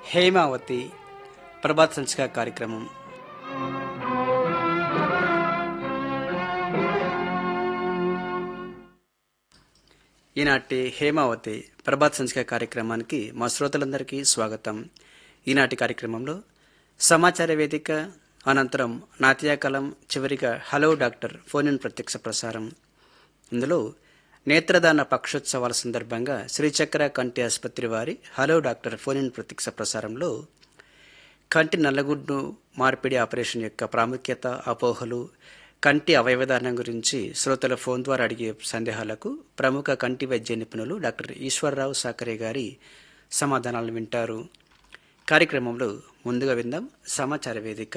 హేమావతి ప్రభాత్ సంచిక కార్యక్రమం ఈనాటి హేమావతి ప్రభాత్ సంచిక కార్యక్రమానికి మా శ్రోతలందరికీ స్వాగతం ఈనాటి కార్యక్రమంలో సమాచార వేదిక అనంతరం నాట్యకలం చివరిగా హలో డాక్టర్ ఫోన్ ఇన్ ప్రత్యక్ష ప్రసారం ఇందులో నేత్రదాన పక్షోత్సవాల సందర్భంగా శ్రీచక్ర కంటి ఆసుపత్రి వారి హలో డాక్టర్ ఫోన్ ఇన్ ప్రత్యక్ష ప్రసారంలో కంటి నల్లగుడ్డు మార్పిడి ఆపరేషన్ యొక్క ప్రాముఖ్యత అపోహలు కంటి అవయవదానం గురించి శ్రోతల ఫోన్ ద్వారా అడిగే సందేహాలకు ప్రముఖ కంటి వైద్య నిపుణులు డాక్టర్ ఈశ్వరరావు సాకరే గారి సమాధానాలు వింటారు కార్యక్రమంలో ముందుగా విందాం సమాచార వేదిక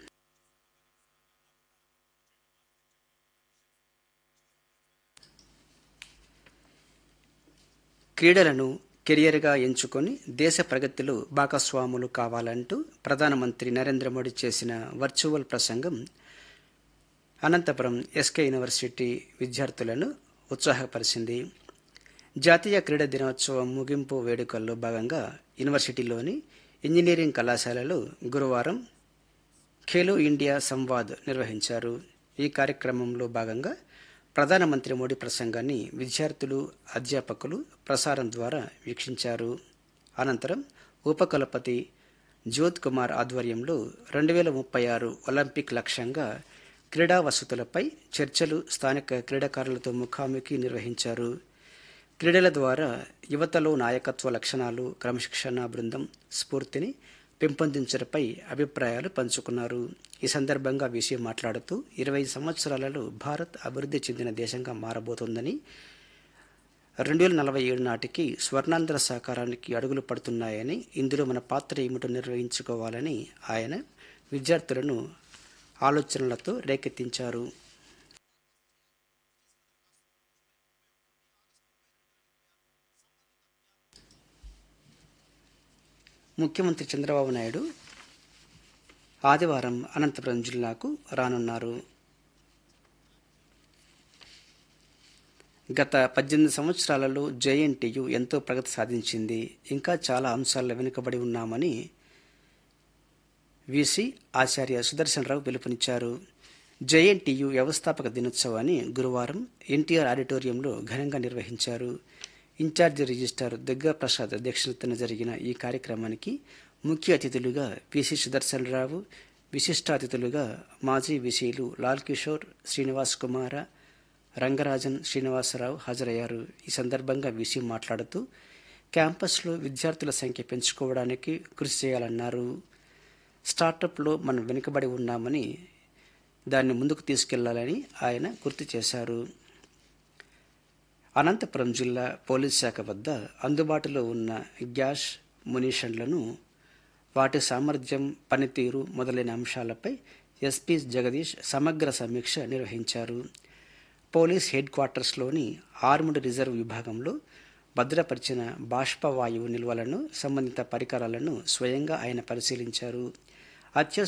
క్రీడలను కెరియర్గా ఎంచుకొని దేశ ప్రగతిలో భాగస్వాములు కావాలంటూ ప్రధానమంత్రి నరేంద్ర మోడీ చేసిన వర్చువల్ ప్రసంగం అనంతపురం ఎస్కే యూనివర్సిటీ విద్యార్థులను ఉత్సాహపరిచింది జాతీయ క్రీడా దినోత్సవం ముగింపు వేడుకల్లో భాగంగా యూనివర్సిటీలోని ఇంజనీరింగ్ కళాశాలలో గురువారం ఖేలో ఇండియా సంవాద్ నిర్వహించారు ఈ కార్యక్రమంలో భాగంగా ప్రధానమంత్రి మోడీ ప్రసంగాన్ని విద్యార్థులు అధ్యాపకులు ప్రసారం ద్వారా వీక్షించారు అనంతరం ఉపకులపతి జ్యోత్ కుమార్ ఆధ్వర్యంలో రెండు వేల ముప్పై ఆరు ఒలింపిక్ లక్ష్యంగా క్రీడా వసతులపై చర్చలు స్థానిక క్రీడాకారులతో ముఖాముఖి నిర్వహించారు క్రీడల ద్వారా యువతలో నాయకత్వ లక్షణాలు క్రమశిక్షణ బృందం స్ఫూర్తిని పెంపొందించడంపై అభిప్రాయాలు పంచుకున్నారు ఈ సందర్భంగా విషయ మాట్లాడుతూ ఇరవై సంవత్సరాలలో భారత్ అభివృద్ధి చెందిన దేశంగా మారబోతోందని రెండు వేల నలభై ఏడు నాటికి స్వర్ణాంధ్ర సహకారానికి అడుగులు పడుతున్నాయని ఇందులో మన పాత్ర ఏమిటో నిర్వహించుకోవాలని ఆయన విద్యార్థులను ఆలోచనలతో రేకెత్తించారు ముఖ్యమంత్రి చంద్రబాబు నాయుడు ఆదివారం అనంతపురం జిల్లాకు రానున్నారు గత పద్దెనిమిది సంవత్సరాలలో జేఎన్టీయు ఎంతో ప్రగతి సాధించింది ఇంకా చాలా అంశాల్లో వెనుకబడి ఉన్నామని విసి ఆచార్య సుదర్శనరావు పిలుపునిచ్చారు జేఎన్టీయు వ్యవస్థాపక దినోత్సవాన్ని గురువారం ఎన్టీఆర్ ఆడిటోరియంలో ఘనంగా నిర్వహించారు ఇన్ఛార్జి రిజిస్ట్రార్ దుర్గా ప్రసాద్ అధ్యక్షతన జరిగిన ఈ కార్యక్రమానికి ముఖ్య అతిథులుగా పిసి సుదర్శనరావు విశిష్ట అతిథులుగా మాజీ విసీలు లాల్ కిషోర్ శ్రీనివాస్ కుమార రంగరాజన్ శ్రీనివాసరావు హాజరయ్యారు ఈ సందర్భంగా విసి మాట్లాడుతూ క్యాంపస్లో విద్యార్థుల సంఖ్య పెంచుకోవడానికి కృషి చేయాలన్నారు స్టార్టప్లో మనం వెనుకబడి ఉన్నామని దాన్ని ముందుకు తీసుకెళ్లాలని ఆయన గుర్తు చేశారు అనంతపురం జిల్లా పోలీస్ శాఖ వద్ద అందుబాటులో ఉన్న గ్యాస్ మునిషన్లను వాటి సామర్థ్యం పనితీరు మొదలైన అంశాలపై ఎస్పీ జగదీష్ సమగ్ర సమీక్ష నిర్వహించారు పోలీస్ హెడ్ క్వార్టర్స్లోని ఆర్మ్డ్ రిజర్వ్ విభాగంలో భద్రపరిచిన బాష్పవాయువు నిల్వలను సంబంధిత పరికరాలను స్వయంగా ఆయన పరిశీలించారు అత్యవసర